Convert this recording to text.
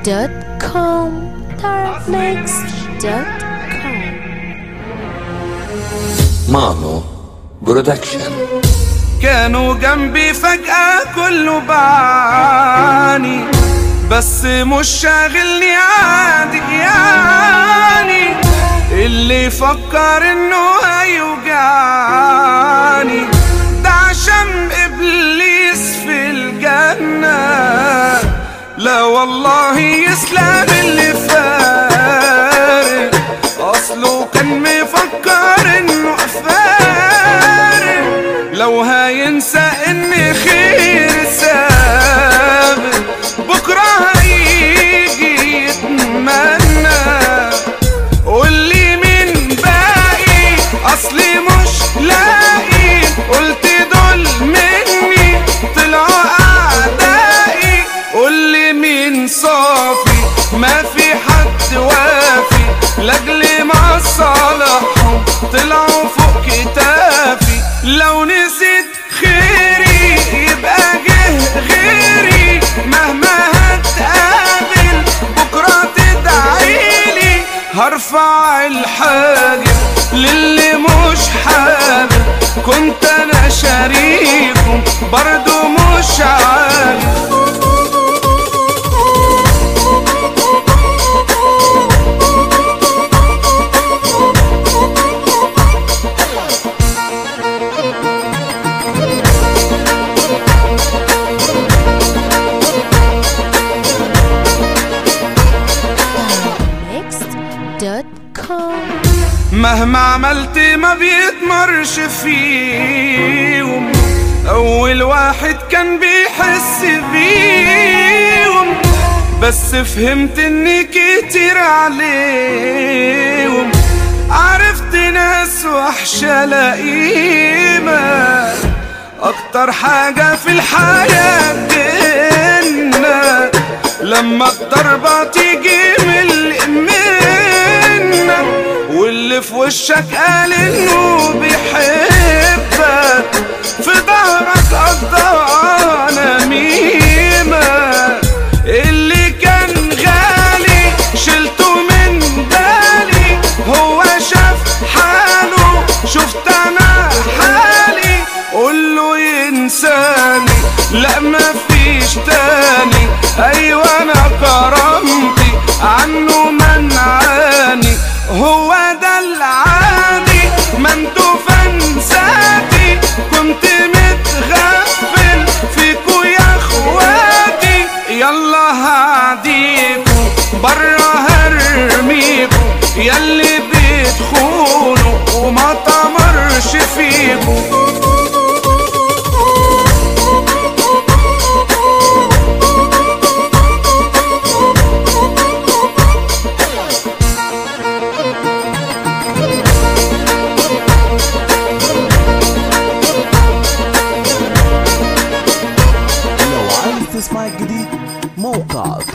darkmix.com darkmix.com مانو برودكشن كانوا جنبي فجأة كله بعاني بس مش شاغلني عادي يعني اللي فكر انه هيوجعني ده عشان ابليس في الجنة لا والله يسلم اللي فارق اصله كان مفكر انه فارق لو هينسى ان خير سابق بكره هيجي يتمنى قولي مين باقي اصلي مش لاقي قلت دول مني طلعوا اعدائي قولي مين صافي ما في حد وافي لاجل ما صالحهم طلعوا فوق كتافي لو نسيت خيري يبقى جه غيري مهما هتقابل بكرة تدعيلي هرفع الحاجب للي مش حابب كنت انا شريكه برضو مش عارف darkmix.com مهما عملت ما بيتمرش فيهم اول واحد كان بيحس بيهم بس فهمت اني كتير عليهم عرفت ناس وحشة لئيمة اكتر حاجة في الحياة بينا لما الضربة تيجي من منا واللي في وشك قال انه بيحبك في ظهرك قضانا ميمة اللي كان غالي شلته من بالي هو شاف حاله شفت انا حالي قوله ينساني لا مفيش تاني ايوه انا كرامتي عنه منعاني هو ده العادي ما انتوا فانساتي كنت متغفل فيكوا يا اخواتي يلا هعديكوا برا هرميكوا ياللي بتخونوا وما تمرش فيكوا لو عايز تسمع الجديد موقع